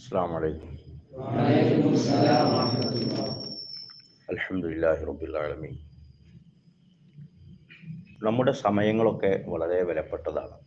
السلام عليكم وعليكم السلام ورحمة الله الحمد لله رب العالمين നമ്മുടെ സമയങ്ങളൊക്കെ വളരെ വിലപ്പെട്ടതാണ്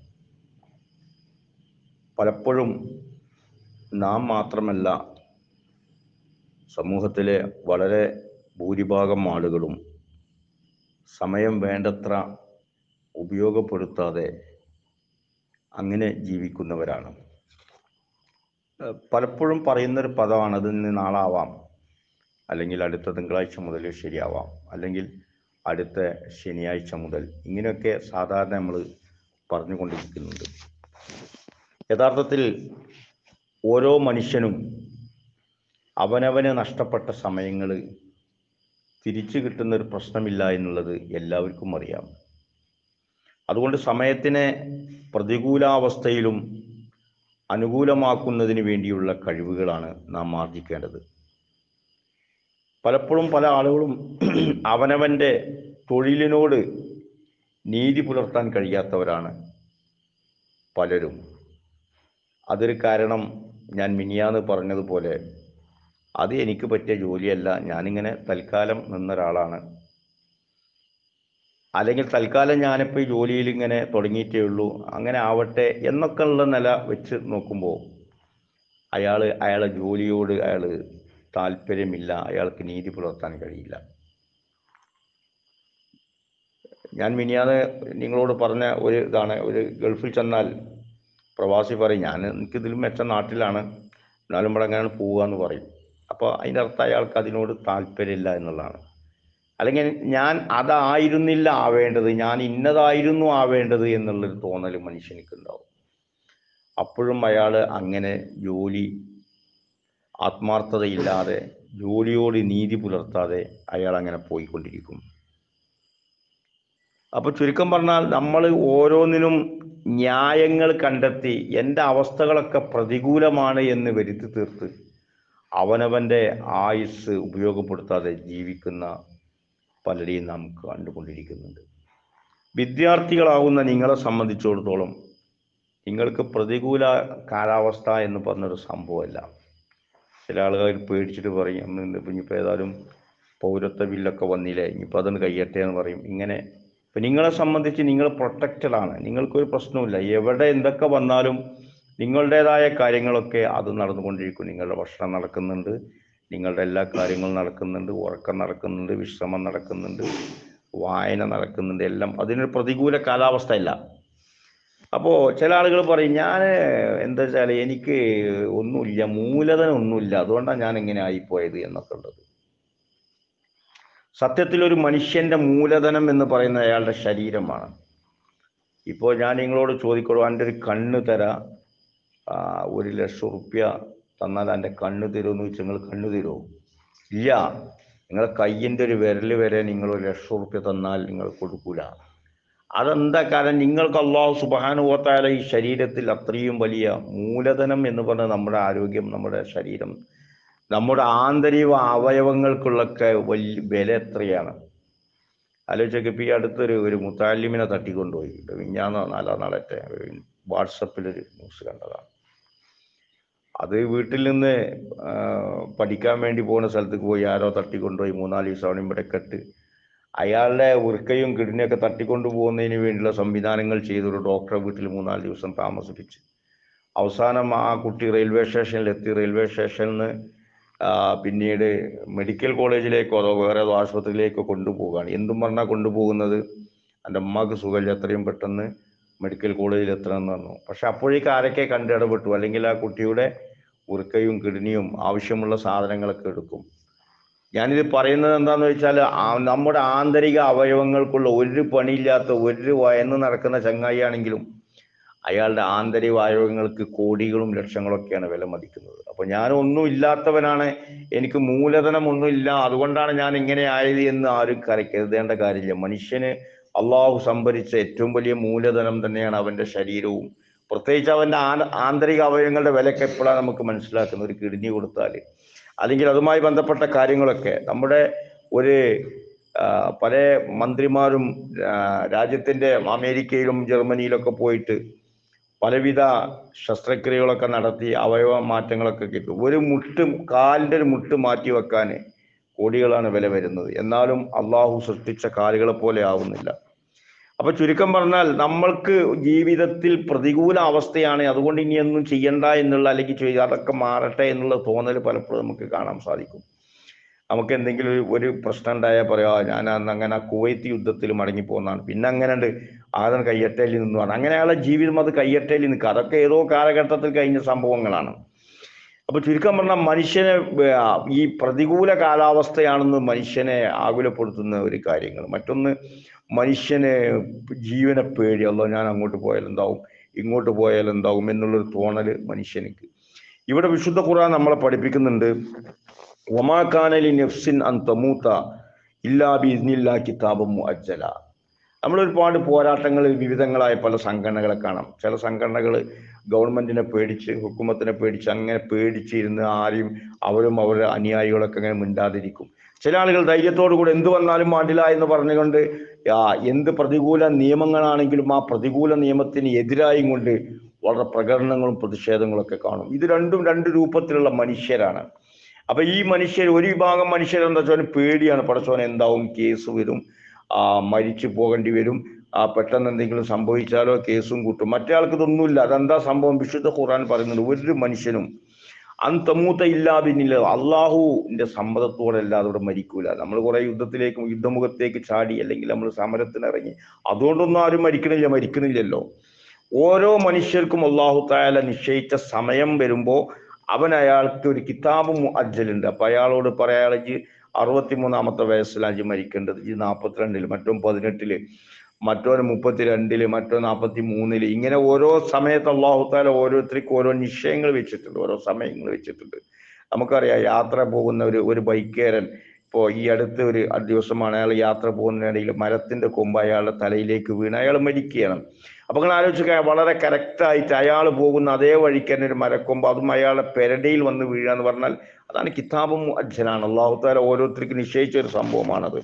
പലപ്പോഴും നാം മാത്രമല്ല സമൂഹത്തിലെ വളരെ ഭൂരിഭാഗം ആളുകളും സമയം വേണ്ടത്ര ഉപയോഗപ്പെടുത്താതെ അങ്ങനെ ജീവിക്കുന്നവരാണ് ഏഹ് പലപ്പോഴും പറയുന്നൊരു പദമാണ് അത് ഇന്ന് നാളാവാം അല്ലെങ്കിൽ അടുത്ത തിങ്കളാഴ്ച മുതൽ ശരിയാവാം അല്ലെങ്കിൽ അടുത്ത ശനിയാഴ്ച മുതൽ ഇങ്ങനെയൊക്കെ സാധാരണ നമ്മൾ പറഞ്ഞുകൊണ്ടിരിക്കുന്നുണ്ട് യഥാർത്ഥത്തിൽ ഓരോ മനുഷ്യനും അവനവന് നഷ്ടപ്പെട്ട സമയങ്ങൾ തിരിച്ചു കിട്ടുന്ന ഒരു പ്രശ്നമില്ല എന്നുള്ളത് എല്ലാവർക്കും അറിയാം അതുകൊണ്ട് സമയത്തിനെ പ്രതികൂലാവസ്ഥയിലും അനുകൂലമാക്കുന്നതിന് വേണ്ടിയുള്ള കഴിവുകളാണ് നാം ആർജിക്കേണ്ടത് പലപ്പോഴും പല ആളുകളും അവനവൻ്റെ തൊഴിലിനോട് നീതി പുലർത്താൻ കഴിയാത്തവരാണ് പലരും അതൊരു കാരണം ഞാൻ മിനിയാന്ന് പറഞ്ഞതുപോലെ അത് എനിക്ക് പറ്റിയ ജോലിയല്ല ഞാനിങ്ങനെ തൽക്കാലം നിന്നൊരാളാണ് അല്ലെങ്കിൽ തൽക്കാലം ഞാനിപ്പോൾ ഈ ജോലിയിൽ ഇങ്ങനെ തുടങ്ങിയിട്ടേ ഉള്ളൂ അങ്ങനെ ആവട്ടെ എന്നൊക്കെ ഉള്ള നില വെച്ച് നോക്കുമ്പോൾ അയാൾ അയാളെ ജോലിയോട് അയാൾ താല്പര്യമില്ല അയാൾക്ക് നീതി പുലർത്താൻ കഴിയില്ല ഞാൻ മിനിയാന്ന് നിങ്ങളോട് പറഞ്ഞ ഒരു ഇതാണ് ഒരു ഗൾഫിൽ ചെന്നാൽ പ്രവാസി പറയും ഞാൻ എനിക്കിതിലും മെച്ച നാട്ടിലാണ് എന്നാലും ഇവിടെ അങ്ങനെയാണ് പോവുക എന്ന് പറയും അപ്പോൾ അതിൻ്റെ അർത്ഥം അയാൾക്ക് അതിനോട് താല്പര്യമില്ല എന്നുള്ളതാണ് അല്ലെങ്കിൽ ഞാൻ അതായിരുന്നില്ല ആവേണ്ടത് ഞാൻ ഇന്നതായിരുന്നു ആവേണ്ടത് എന്നുള്ളൊരു തോന്നൽ മനുഷ്യനിക്ക് ഉണ്ടാവും അപ്പോഴും അയാൾ അങ്ങനെ ജോലി ആത്മാർത്ഥതയില്ലാതെ ജോലിയോട് നീതി പുലർത്താതെ അയാൾ അങ്ങനെ പോയിക്കൊണ്ടിരിക്കും അപ്പൊ ചുരുക്കം പറഞ്ഞാൽ നമ്മൾ ഓരോന്നിനും ന്യായങ്ങൾ കണ്ടെത്തി എൻ്റെ അവസ്ഥകളൊക്കെ പ്രതികൂലമാണ് എന്ന് വരുത്തി തീർത്ത് അവനവൻ്റെ ആയുസ് ഉപയോഗപ്പെടുത്താതെ ജീവിക്കുന്ന പലരെയും നാം കണ്ടുകൊണ്ടിരിക്കുന്നുണ്ട് വിദ്യാർത്ഥികളാവുന്ന നിങ്ങളെ സംബന്ധിച്ചിടത്തോളം നിങ്ങൾക്ക് പ്രതികൂല കാലാവസ്ഥ എന്ന് പറഞ്ഞൊരു സംഭവമല്ല ചില ആളുകൾ പേടിച്ചിട്ട് പറയും "ഉം, ഇന്നിപ്പോ ഇനിയിപ്പോൾ ഏതായാലും പൗരത്വ ബില്ലൊക്കെ വന്നില്ലേ ഇനിയിപ്പോൾ അതൊന്ന് കഴിയട്ടെ എന്ന് പറയും ഇങ്ങനെ ഇപ്പം നിങ്ങളെ സംബന്ധിച്ച് നിങ്ങൾ പ്രൊട്ടക്റ്റഡ് ആണ് നിങ്ങൾക്കൊരു പ്രശ്നവുമില്ല എവിടെ എന്തൊക്കെ വന്നാലും നിങ്ങളുടേതായ കാര്യങ്ങളൊക്കെ അത് നടന്നുകൊണ്ടിരിക്കും നിങ്ങളുടെ ഭക്ഷണം നടക്കുന്നുണ്ട് നിങ്ങളുടെ എല്ലാ കാര്യങ്ങളും നടക്കുന്നുണ്ട് ഉറക്കം നടക്കുന്നുണ്ട് വിശ്രമം നടക്കുന്നുണ്ട് വായന നടക്കുന്നുണ്ട് എല്ലാം അതിനൊരു പ്രതികൂല കാലാവസ്ഥ ഇല്ല അപ്പോൾ ചില ആളുകൾ പറയും ഞാൻ എന്താ വെച്ചാൽ എനിക്ക് ഒന്നുമില്ല മൂലധനം ഒന്നുമില്ല അതുകൊണ്ടാണ് ഞാൻ ഇങ്ങനെ ആയിപ്പോയത് എന്നൊക്കെ ഉള്ളത് സത്യത്തിൽ ഒരു മനുഷ്യന്റെ മൂലധനം എന്ന് പറയുന്നത് അയാളുടെ ശരീരമാണ് ഇപ്പോൾ ഞാൻ നിങ്ങളോട് ചോദിക്കോളൂ എൻ്റെ ഒരു കണ്ണ് തരാ ആ, ഒരു ലക്ഷം റുപ്യ തന്നാൽ എൻ്റെ കണ്ണ് തരുമെന്ന് വെച്ചാൽ നിങ്ങൾ കണ്ണ് തരുമോ ഇല്ല നിങ്ങളെ കയ്യിൻ്റെ ഒരു വിരൽ വരെ നിങ്ങൾ ഒരു ലക്ഷം റുപ്യ തന്നാൽ നിങ്ങൾ കൊടുക്കൂല അതെന്താ കാരണം നിങ്ങൾക്ക് അള്ളാഹു സുബാനുഭവത്തായ ഈ ശരീരത്തിൽ അത്രയും വലിയ മൂലധനം എന്ന് പറഞ്ഞ നമ്മുടെ ആരോഗ്യം നമ്മുടെ ശരീരം നമ്മുടെ ആന്തരിക അവയവങ്ങൾക്കുള്ളൊക്കെ വലിയ വില എത്രയാണ് ആലോചിച്ചൊക്കെ ഇപ്പം ഈ അടുത്തൊരു ഒരു മുത്താലിമിനെ തട്ടിക്കൊണ്ടുപോയി വിഞ്ഞാന്നോ നാലാം നാളത്തെ വാട്സപ്പിലൊരു ന്യൂസ് കണ്ടതാണ് അത് വീട്ടിൽ നിന്ന് ആ, പഠിക്കാൻ വേണ്ടി പോകുന്ന സ്ഥലത്തേക്ക് പോയി ആരോ തട്ടിക്കൊണ്ടുപോയി മൂന്നാല് ദിവസം അവിടെ ഇവിടെ കെട്ട് അയാളുടെ വൃക്കയും കിഡ്നിയൊക്കെ തട്ടിക്കൊണ്ടു പോകുന്നതിന് വേണ്ടിയുള്ള സംവിധാനങ്ങൾ ചെയ്തൊരു ഡോക്ടറെ വീട്ടിൽ മൂന്നാല് ദിവസം താമസിപ്പിച്ച് അവസാനം ആ കുട്ടി റെയിൽവേ സ്റ്റേഷനിൽ എത്തി റെയിൽവേ സ്റ്റേഷനിൽ നിന്ന് ആ, പിന്നീട് മെഡിക്കൽ കോളേജിലേക്കോ അതോ വേറെ ഏതോ ആശുപത്രിയിലേക്കോ കൊണ്ടുപോവുകയാണ് എന്തും പറഞ്ഞാൽ കൊണ്ടുപോകുന്നത് എൻ്റെ അമ്മക്ക് സുഖമില്ല എത്രയും പെട്ടെന്ന് മെഡിക്കൽ കോളേജിൽ എത്തണം എന്ന് പറഞ്ഞു പക്ഷെ അപ്പോഴേക്ക് ആരൊക്കെ കണ്ട് ഇടപെട്ടു അല്ലെങ്കിൽ ആ കുട്ടിയുടെ ഉറുക്കയും കിഡ്നിയും ആവശ്യമുള്ള സാധനങ്ങളൊക്കെ എടുക്കും ഞാനിത് പറയുന്നത് എന്താന്ന് വെച്ചാൽ ആ- നമ്മുടെ ആന്തരിക അവയവങ്ങൾക്കുള്ള ഒരു പണിയില്ലാത്ത ഒരു വയന്ന് നടക്കുന്ന ചങ്ങായി ആണെങ്കിലും അയാളുടെ ആന്തരിക അവയവങ്ങൾക്ക് കോടികളും ലക്ഷങ്ങളൊക്കെയാണ് വില മതിക്കുന്നത് അപ്പൊ ഞാൻ ഒന്നും ഇല്ലാത്തവനാണ് എനിക്ക് മൂലധനം ഒന്നുമില്ല അതുകൊണ്ടാണ് ഞാൻ ഇങ്ങനെ ആയത് എന്ന് ആരും കര- കരുതേണ്ട കാര്യമില്ല മനുഷ്യന് അള്ളാഹു സംഭരിച്ച ഏറ്റവും വലിയ മൂലധനം തന്നെയാണ് അവന്റെ ശരീരവും പ്രത്യേകിച്ച് അവന്റെ ആ- ആന്തരിക അവയവങ്ങളുടെ വിലയൊക്കെ എപ്പോഴാണ് നമുക്ക് മനസ്സിലാക്കുന്നത് ഒരു കിഡ്നി കൊടുത്താൽ അല്ലെങ്കിൽ അതുമായി ബന്ധപ്പെട്ട കാര്യങ്ങളൊക്കെ നമ്മുടെ ഒരു ആ, പല മന്ത്രിമാരും ആ, രാജ്യത്തിന്റെ അമേരിക്കയിലും ജർമ്മനിയിലൊക്കെ പോയിട്ട് പലവിധ ശസ്ത്രക്രിയകളൊക്കെ നടത്തി അവയവ മാറ്റങ്ങളൊക്കെ കിട്ടും ഒരു മുട്ട് കാലിൻ്റെ ഒരു മുട്ട് മാറ്റി വെക്കാൻ കോടികളാണ് വില വരുന്നത് എന്നാലും അള്ളാഹു സൃഷ്ടിച്ച കാലുകളെ പോലെ ആവുന്നില്ല അപ്പൊ ചുരുക്കം പറഞ്ഞാൽ നമ്മൾക്ക് ജീവിതത്തിൽ പ്രതികൂല അവസ്ഥയാണ് അതുകൊണ്ട് ഇനി ഒന്നും ചെയ്യണ്ട എന്നുള്ള അല്ലെങ്കിൽ ചെയ്യ- അതൊക്കെ മാറട്ടെ എന്നുള്ള തോന്നൽ പലപ്പോഴും നമുക്ക് കാണാൻ സാധിക്കും നമുക്ക് എന്തെങ്കിലും ഒരു- ഒരു പ്രശ്നം ഉണ്ടായാൽ പറയാ ഞാൻ അന്ന് അങ്ങനെ ആ കുവൈത്ത് യുദ്ധത്തിൽ മടങ്ങി പോകുന്നതാണ് പിന്നെ അങ്ങനെ ഉണ്ട് ആദ്യം കയ്യട്ടയിൽ നിന്നുമാണ് അങ്ങനെ അയാളെ ജീവിതം അത് കയ്യട്ടയിൽ നിൽക്കുക അതൊക്കെ ഏതോ കാലഘട്ടത്തിൽ കഴിഞ്ഞ സംഭവങ്ങളാണ് അപ്പൊ ചുരുക്കം പറഞ്ഞാൽ മനുഷ്യനെ ആ, ഈ പ്രതികൂല കാലാവസ്ഥയാണെന്ന് മനുഷ്യനെ ആകുലപ്പെടുത്തുന്ന ഒരു കാര്യങ്ങൾ മറ്റൊന്ന് മനുഷ്യന് ജീവനെ പേടി അല്ലോ ഞാൻ അങ്ങോട്ട് പോയാൽ എന്താവും ഇങ്ങോട്ട് പോയാൽ എന്താവും എന്നുള്ളൊരു തോന്നല് മനുഷ്യനിക്ക് ഇവിടെ വിശുദ്ധ ഖുർആൻ നമ്മളെ പഠിപ്പിക്കുന്നുണ്ട് ഒമാക്കാനലി നെഫ്സിൻ അൻ തമൂത്ത ഇല്ലാ ബിസ്നില്ലാ കിതാബും അജ്ജല നമ്മൾ ഒരുപാട് പോരാട്ടങ്ങൾ വിവിധങ്ങളായ പല സംഘടനകളെ കാണാം ചില സംഘടനകൾ ഗവൺമെന്റിനെ പേടിച്ച് ഹുക്കുമത്തിനെ പേടിച്ച് അങ്ങനെ പേടിച്ചിരുന്ന് ആരെയും അവരും അവരുടെ അനുയായികളൊക്കെ അങ്ങനെ മിണ്ടാതിരിക്കും ചില ആളുകൾ ധൈര്യത്തോടു കൂടി എന്ത് വന്നാലും വേണ്ടില്ല എന്ന് പറഞ്ഞുകൊണ്ട് ആ, എന്ത് പ്രതികൂല നിയമങ്ങളാണെങ്കിലും ആ പ്രതികൂല നിയമത്തിന് എതിരായും കൊണ്ട് വളരെ പ്രകടനങ്ങളും പ്രതിഷേധങ്ങളും ഒക്കെ കാണും ഇത് രണ്ടും രണ്ട് രൂപത്തിലുള്ള മനുഷ്യരാണ് അപ്പൊ ഈ മനുഷ്യർ ഒരു വിഭാഗം മനുഷ്യർ എന്താ വെച്ചാൽ പേടിയാണ് പടച്ചോൻ എന്താവും കേസ് വരും ആ മരിച്ചു പോകേണ്ടി വരും ആ പെട്ടെന്ന് എന്തെങ്കിലും സംഭവിച്ചാലോ കേസും കൂട്ടും മറ്റേ ആൾക്ക് ഇതൊന്നുമില്ല അതെന്താ സംഭവം വിശുദ്ധ ഖുർആൻ പറയുന്നുണ്ട് ഒരു മനുഷ്യനും അന്തമൂത്ത ഇല്ലാതിനില്ല അള്ളാഹുവിന്റെ സമ്മതത്തോടെ അല്ലാതെ ഇവിടെ മരിക്കൂല നമ്മൾ കുറെ യുദ്ധത്തിലേക്ക് യുദ്ധമുഖത്തേക്ക് ചാടി അല്ലെങ്കിൽ നമ്മൾ സമരത്തിന് ഇറങ്ങി അതുകൊണ്ടൊന്നും ആരും മരിക്കണില്ല മരിക്കണില്ലല്ലോ ഓരോ മനുഷ്യർക്കും അള്ളാഹു തായാല നിശ്ചയിച്ച സമയം വരുമ്പോൾ അവൻ അയാൾക്ക് ഒരു കിതാബ് അജ്ജലുണ്ട് അപ്പൊ അയാളോട് പറയാളജ് അറുപത്തിമൂന്നാമത്തെ വയസ്സിലാണ് അജ് മരിക്കേണ്ടത് ഈ നാൽപ്പത്തിരണ്ടില് മറ്റോ പതിനെട്ടില് മറ്റോന് മുപ്പത്തിരണ്ടില് മറ്റോ നാൽപ്പത്തി മൂന്നില് ഇങ്ങനെ ഓരോ സമയത്ത് അള്ളാഹു താല ഓരോരുത്തർക്കും ഓരോ നിശ്ചയങ്ങൾ വെച്ചിട്ടുണ്ട് ഓരോ സമയങ്ങൾ വെച്ചിട്ടുണ്ട് നമുക്കറിയാം യാത്ര പോകുന്ന ഒരു ഒരു ബൈക്കേരൻ ഇപ്പോൾ ഈ അടുത്ത ഒരു ദിവസമാണ് അയാൾ യാത്ര പോകുന്നതിനിടയിൽ മരത്തിന്റെ കൊമ്പ് അയാളുടെ തലയിലേക്ക് വീണ് അയാൾ മരിക്കുകയാണ് അപ്പൊ നിങ്ങൾ ആലോചിക്കുക വളരെ കറക്റ്റായിട്ട് അയാൾ പോകുന്ന അതേ വഴിക്ക് തന്നെ ഒരു മരക്കൊമ്പ് അതും അയാളെ പെരടയിൽ വന്ന് വീഴുക എന്ന് പറഞ്ഞാൽ അതാണ് കിതാബും അജ്ജനാണ് അള്ളാഹുത്താല ഓരോരുത്തർക്കും നിശ്ചയിച്ച ഒരു സംഭവമാണത്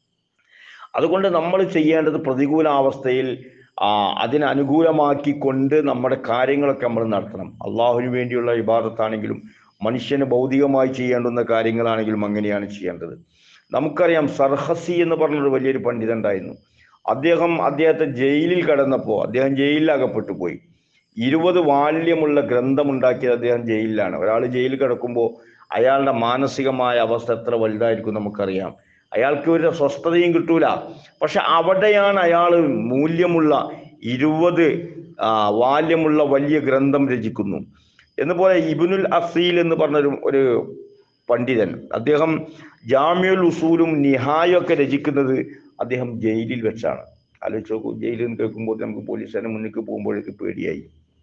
അതുകൊണ്ട് നമ്മൾ ചെയ്യേണ്ടത് പ്രതികൂലാവസ്ഥയിൽ ആ അതിനെ അനുകൂലമാക്കിക്കൊണ്ട് നമ്മുടെ കാര്യങ്ങളൊക്കെ നമ്മൾ നടത്തണം അള്ളാഹുവിന് വേണ്ടിയുള്ള ഇബാദത്താണെങ്കിലും മനുഷ്യന് ഭൗതികമായി ചെയ്യേണ്ടുന്ന കാര്യങ്ങളാണെങ്കിലും അങ്ങനെയാണ് ചെയ്യേണ്ടത് നമുക്കറിയാം സർഹസി എന്ന് പറഞ്ഞൊരു വലിയൊരു പണ്ഡിതൻ ഉണ്ടായിരുന്നു അദ്ദേഹം അദ്ദേഹത്തെ ജയിലിൽ കടന്നപ്പോൾ അദ്ദേഹം ജയിലിൽ അകപ്പെട്ടു പോയി ഇരുപത് വാല്യമുള്ള ഗ്രന്ഥമുണ്ടാക്കിയത് അദ്ദേഹം ജയിലിലാണ് ഒരാൾ ജയിലിൽ കിടക്കുമ്പോൾ അയാളുടെ മാനസികമായ അവസ്ഥ എത്ര വലുതായിരിക്കും നമുക്കറിയാം അയാൾക്ക് ഒരു സ്വസ്ഥതയും കിട്ടൂല പക്ഷെ അവിടെയാണ് അയാൾ മൂല്യമുള്ള ഇരുപത് ആ, വാല്യമുള്ള വലിയ ഗ്രന്ഥം രചിക്കുന്നു എന്നുപോലെ ഇബിനുൽ അസീൽ എന്ന് പറഞ്ഞൊരു ഒരു പണ്ഡിതൻ അദ്ദേഹം ജാമ്യുൽ ഉസൂലും നിഹായും ഒക്കെ രചിക്കുന്നത് അദ്ദേഹം ജയിലിൽ വെച്ചാണ് ആലോചിച്ച് നോക്കൂ ജയിലിൽ നിന്ന് കേൾക്കുമ്പോൾ നമുക്ക് പോലീസുകാരൻ മുന്നിലേക്ക് പോകുമ്പോഴേക്ക് പേടിയായി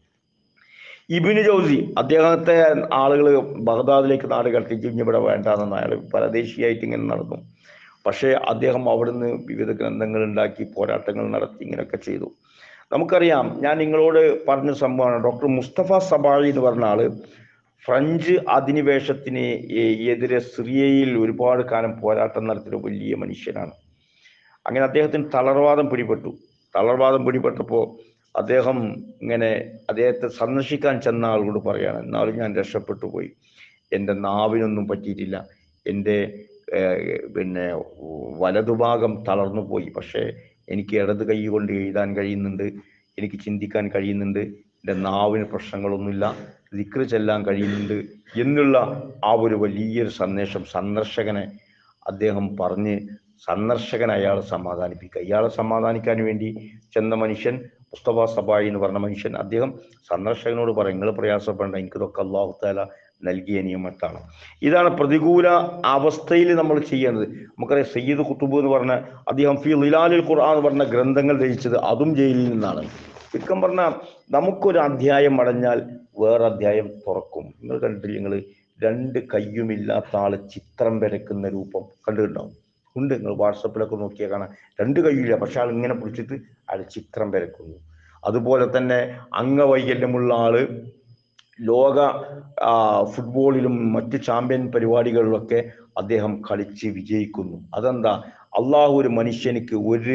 ഇബിന് ജൗസി അദ്ദേഹത്തെ ആളുകൾ ബഗ്ദാദിലേക്ക് നാട് കടത്തിച്ച് ഇനി ഇവിടെ വേണ്ടാന്ന് അയാൾ പരദേശിയായിട്ട് ഇങ്ങനെ നടന്നു പക്ഷേ അദ്ദേഹം അവിടുന്ന് വിവിധ ഗ്രന്ഥങ്ങൾ ഉണ്ടാക്കി പോരാട്ടങ്ങൾ നടത്തി ഇങ്ങനെയൊക്കെ ചെയ്തു നമുക്കറിയാം ഞാൻ നിങ്ങളോട് പറഞ്ഞ സംഭവമാണ് ഡോക്ടർ മുസ്തഫ സബാഴി എന്ന് പറഞ്ഞ ആള് ഫ്രഞ്ച് അധിനിവേശത്തിന് എ- എതിരെ സിറിയയിൽ ഒരുപാട് കാലം പോരാട്ടം നടത്തിയ വലിയ മനുഷ്യനാണ് അങ്ങനെ അദ്ദേഹത്തിന് തളർവാദം പിടിപെട്ടു തളർവാദം പിടിപെട്ടപ്പോൾ അദ്ദേഹം ഇങ്ങനെ അദ്ദേഹത്തെ സന്ദർശിക്കാൻ ചെന്ന ആളോട് പറയാണ് എന്നാലും ഞാൻ രക്ഷപ്പെട്ടു പോയി എൻ്റെ നാവിനൊന്നും പറ്റിയിട്ടില്ല എൻ്റെ ഏഹ്, പിന്നെ വലതുഭാഗം തളർന്നു പോയി പക്ഷേ എനിക്ക് ഇടത് കൈ കൊണ്ട് എഴുതാൻ കഴിയുന്നുണ്ട് എനിക്ക് ചിന്തിക്കാൻ കഴിയുന്നുണ്ട് എൻ്റെ നാവിന് പ്രശ്നങ്ങളൊന്നുമില്ല ദിക്റ് ചെല്ലാൻ കഴിയുന്നുണ്ട് എന്നുള്ള ആ ഒരു വലിയൊരു സന്ദേശം സന്ദർശകനെ അദ്ദേഹം പറഞ്ഞ് സന്ദർശകൻ അയാളെ സമാധാനിപ്പിക്കുക ഇയാളെ സമാധാനിക്കാൻ വേണ്ടി ചെന്ന മനുഷ്യൻ മുസ്തഫ സബായി എന്ന് പറഞ്ഞ മനുഷ്യൻ അദ്ദേഹം സന്ദർശകനോട് പറയും നിങ്ങൾ പ്രയാസപ്പെടേണ്ട എനിക്കിതൊക്കെ അള്ളാഹു താല നൽകിയ നിയമത്താണ് ഇതാണ് പ്രതികൂല അവസ്ഥയിൽ നമ്മൾ ചെയ്യേണ്ടത് നമുക്കറിയാം സയ്യിദ് കുത്തുബ് എന്ന് പറഞ്ഞ അദ്ദേഹം ഫി ലിലാലിൽ ഖുർആൻ എന്ന് പറഞ്ഞ ഗ്രന്ഥങ്ങൾ രചിച്ചത് അതും ജയിലിൽ നിന്നാണ് ചുരുക്കം പറഞ്ഞാൽ നമുക്കൊരു അധ്യായം അടഞ്ഞാൽ വേറെ അധ്യായം തുറക്കും നിങ്ങൾ കണ്ടിട്ടില്ല നിങ്ങൾ രണ്ട് കയ്യുമില്ലാത്ത ആള് ചിത്രം വരയ്ക്കുന്ന രൂപം കണ്ടിട്ടുണ്ടാവും ഉണ്ട് നിങ്ങൾ വാട്സപ്പിലൊക്കെ നോക്കിയാൽ കാണാം രണ്ട് കയ്യില്ല പക്ഷെ ആൾ ഇങ്ങനെ പിടിച്ചിട്ട് അയാൾ ചിത്രം വരയ്ക്കുന്നു അതുപോലെ തന്നെ അംഗവൈകല്യമുള്ള ആള് ലോക ആ, ഫുട്ബോളിലും മറ്റ് ചാമ്പ്യൻ പരിപാടികളിലൊക്കെ അദ്ദേഹം കളിച്ച് വിജയിക്കുന്നു അതെന്താ അള്ളാഹു ഒരു മനുഷ്യനിക്ക് ഒരു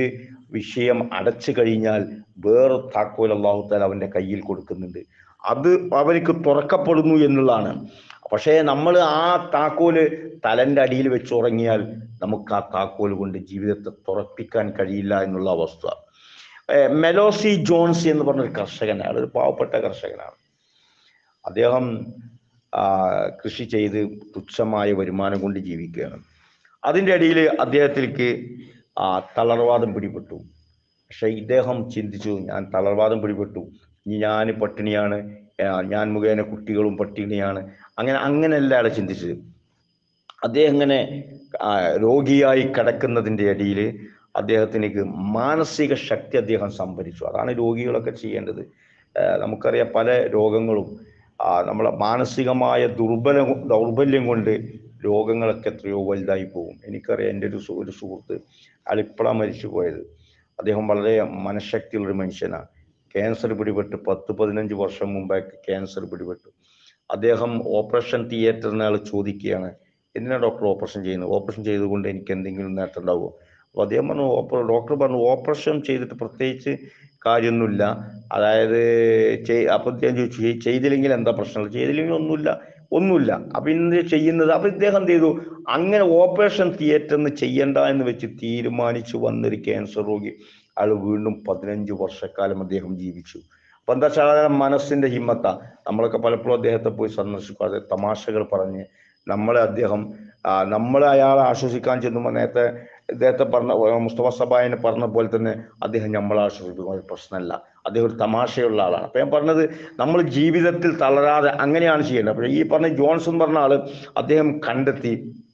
വിഷയം അടച്ചു കഴിഞ്ഞാൽ വേറെ താക്കോൽ അള്ളാഹു താല അവൻ്റെ കയ്യിൽ കൊടുക്കുന്നുണ്ട് അത് അവർക്ക് തുറക്കപ്പെടുന്നു എന്നുള്ളതാണ് പക്ഷേ നമ്മൾ ആ താക്കോല് തലൻ്റെ അടിയിൽ വെച്ച് ഉറങ്ങിയാൽ നമുക്ക് ആ താക്കോൽ കൊണ്ട് ജീവിതത്തെ തുറപ്പിക്കാൻ കഴിയില്ല എന്നുള്ള അവസ്ഥ ഏർ മെലോസി ജോൺസ് എന്ന് പറഞ്ഞൊരു കർഷകനാണ് അയാൾ ഒരു പാവപ്പെട്ട കർഷകനാണ് അദ്ദേഹം ആ, കൃഷി ചെയ്ത് തുച്ഛമായ വരുമാനം കൊണ്ട് ജീവിക്കുകയാണ് അതിൻ്റെ ഇടയിൽ അദ്ദേഹത്തിലേക്ക് ആ തളർവാദം പിടിപെട്ടു പക്ഷെ ഇദ്ദേഹം ചിന്തിച്ചു ഞാൻ തളർവാദം പിടിപെട്ടു ഇനി ഞാൻ പട്ടിണിയാണ് ആ, ഞാൻ മുഖേന കുട്ടികളും പട്ടിണിയാണ് അങ്ങനെ അങ്ങനെയല്ല അയാൾ ചിന്തിച്ചത് അദ്ദേഹം ഇങ്ങനെ ആ, രോഗിയായി കിടക്കുന്നതിൻ്റെ ഇടയിൽ അദ്ദേഹത്തിനേക്ക് മാനസിക ശക്തി അദ്ദേഹം സംഭരിച്ചു അതാണ് രോഗികളൊക്കെ ചെയ്യേണ്ടത് ആ, നമുക്കറിയാം പല രോഗങ്ങളും ആ, നമ്മളെ മാനസികമായ ദുർബലം ദൗർബല്യം കൊണ്ട് രോഗങ്ങളൊക്കെ എത്രയോ വലുതായി പോകും എനിക്കറിയാം എൻ്റെ ഒരു സു- ഒരു സുഹൃത്ത് അയാളിപ്പോഴാണ് മരിച്ചു പോയത് അദ്ദേഹം വളരെ മനഃശക്തിയുള്ളൊരു മനുഷ്യനാണ് ക്യാൻസർ പിടിപെട്ട് പത്ത് പതിനഞ്ച് വർഷം മുമ്പേ ക്യാൻസർ പിടിപെട്ടു അദ്ദേഹം ഓപ്പറേഷൻ തിയേറ്ററിന് അയാൾ ചോദിക്കുകയാണ് എന്തിനാണ് ഡോക്ടർ ഓപ്പറേഷൻ ചെയ്യുന്നത് ഓപ്പറേഷൻ ചെയ്തുകൊണ്ട് എനിക്ക് എന്തെങ്കിലും നേട്ടം ഉണ്ടാവുമോ അപ്പോൾ അദ്ദേഹം പറഞ്ഞു ഓപ്പ ഡോക്ടർ പറഞ്ഞു ഓപ്പറേഷൻ ചെയ്തിട്ട് പ്രത്യേകിച്ച് കാര്യമൊന്നുമില്ല അതായത് ചെയ് അപ്പം അദ്ദേഹം ചോദിച്ചു "ചെയ്- ചെയ്തില്ലെങ്കിൽ എന്താ പ്രശ്നം ചെയ്തില്ലെങ്കിൽ ഒന്നുമില്ല ഒന്നുമില്ല അപ്പം ഇന്ന് ചെയ്യുന്നത് അപ്പം ഇദ്ദേഹം എന്ത് ചെയ്തു അങ്ങനെ ഓപ്പറേഷൻ തിയേറ്ററിന് ചെയ്യണ്ട എന്ന് വെച്ച് തീരുമാനിച്ചു വന്നൊരു ക്യാൻസർ രോഗി അയാൾ വീണ്ടും പതിനഞ്ച് വർഷക്കാലം അദ്ദേഹം ജീവിച്ചു അപ്പൊ എന്താ വെച്ചാൽ മനസ്സിന്റെ ഹിമ്മത്ത നമ്മളൊക്കെ പലപ്പോഴും അദ്ദേഹത്തെ പോയി സന്ദർശിക്കും അത് തമാശകൾ പറഞ്ഞ് നമ്മളെ അദ്ദേഹം ആ, നമ്മളെ അയാളെ ആശ്വസിക്കാൻ ചെന്നുമ്പോൾ നേരത്തെ ഇദ്ദേഹത്തെ പറഞ്ഞ മുസ്തഫ സബായനെ പറഞ്ഞ പോലെ തന്നെ അദ്ദേഹം നമ്മളെ ആശ്വസിപ്പിക്കും അത് പ്രശ്നമല്ല അദ്ദേഹം ഒരു തമാശയുള്ള ആളാണ് അപ്പൊ ഞാൻ പറഞ്ഞത് നമ്മൾ ജീവിതത്തിൽ തളരാതെ അങ്ങനെയാണ് ചെയ്യേണ്ടത് അപ്പോൾ ഈ പറഞ്ഞ ജോൺസൺ പറഞ്ഞ ആള് അദ്ദേഹം കണ്ടെത്തി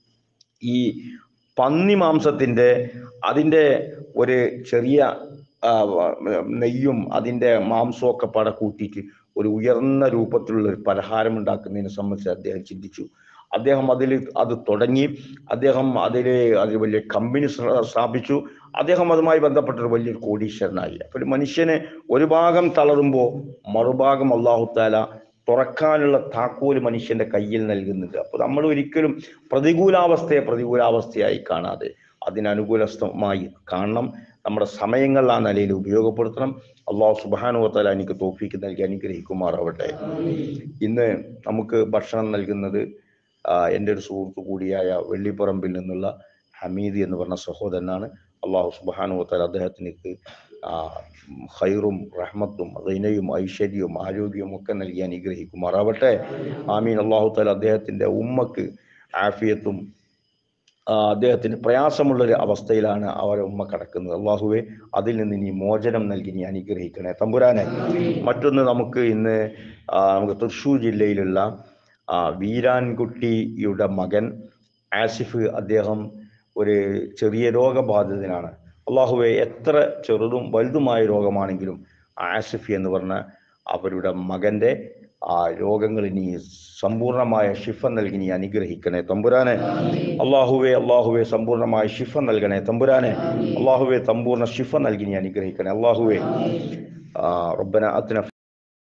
ഈ പന്നി മാംസത്തിൻ്റെ അതിൻ്റെ ഒരു ചെറിയ ആ, നെയ്യും അതിൻ്റെ മാംസവും ഒക്കെ പട കൂട്ടിയിട്ട് ഒരു ഉയർന്ന രൂപത്തിലുള്ള ഒരു പലഹാരം ഉണ്ടാക്കുന്നതിനെ സംബന്ധിച്ച് അദ്ദേഹം ചിന്തിച്ചു അദ്ദേഹം അതിൽ അത് തുടങ്ങി അദ്ദേഹം അതിൽ അതിൽ വലിയ കമ്പനി സ്ഥാ- സ്ഥാപിച്ചു അദ്ദേഹം അതുമായി ബന്ധപ്പെട്ട ഒരു വലിയൊരു കോടീശ്വരനായി അപ്പോൾ ഒരു മനുഷ്യന് ഒരു ഭാഗം തളരുമ്പോൾ മറുഭാഗം അള്ളാഹുത്താല തുറക്കാനുള്ള താക്കോല് മനുഷ്യന്റെ കയ്യിൽ നൽകുന്നുണ്ട് അപ്പോൾ നമ്മൾ ഒരിക്കലും പ്രതികൂലാവസ്ഥയെ പ്രതികൂലാവസ്ഥയായി കാണാതെ അതിനനുകൂലമായി കാണണം നമ്മുടെ സമയങ്ങൾ ആ നിലയിൽ ഉപയോഗപ്പെടുത്തണം അള്ളാഹു സുബാനുവത്താല എനിക്ക് തോഫിക്ക് നൽകി അനുഗ്രഹിക്കുമാറാവട്ടെ ഇന്ന് നമുക്ക് ഭക്ഷണം നൽകുന്നത് ആ, എൻ്റെ ഒരു സുഹൃത്തു കൂടിയായ വെള്ളിപ്പറമ്പിൽ നിന്നുള്ള ഹമീദ് എന്ന് പറഞ്ഞ സഹോദരനാണ് അള്ളാഹു സുബാനുവത്താല അദ്ദേഹത്തിനേക്ക് ആ, ഖൈറും റഹ്മത്തും റൈനയും ഐശ്വര്യവും ആരോഗ്യവും ഒക്കെ നൽകി അനുഗ്രഹിക്കുമാറാവട്ടെ ആമീൻ അള്ളാഹു താല അദ്ദേഹത്തിൻ്റെ ഉമ്മക്ക് ആഫിയത്തും ആ, അദ്ദേഹത്തിന് പ്രയാസമുള്ളൊരു അവസ്ഥയിലാണ് അവരെ ഉമ്മ കിടക്കുന്നത് അള്ളാഹുവെ അതിൽ നിന്ന് ഇനി മോചനം നൽകി നീ അനുഗ്രഹിക്കണേ തമ്പുരാനെ മറ്റൊന്ന് നമുക്ക് ഇന്ന് ആ, നമുക്ക് തൃശ്ശൂർ ജില്ലയിലുള്ള ആ, വീരാൻകുട്ടിയുടെ മകൻ ആസിഫ് അദ്ദേഹം ഒരു ചെറിയ രോഗബാധിതനാണ് അള്ളാഹുവെ എത്ര ചെറുതും വലുതുമായ രോഗമാണെങ്കിലും ആസിഫ് എന്ന് പറഞ്ഞ അവരുടെ മകന്റെ ആ രോഗങ്ങൾ ഇനി സമ്പൂർണമായ ഷിഫ നൽകി നീ അനുഗ്രഹിക്കണേ തമ്പുരാനെ അള്ളാഹുവെ അള്ളാഹുവെ സമ്പൂർണമായ ഷിഫ നൽകണേ തമ്പുരാനെ അള്ളാഹുവെ സമ്പൂർണ്ണ ഷിഫ നൽകി നീ അനുഗ്രഹിക്കണേ അള്ളാഹുവെ ആ, റബ്ബന അത്ന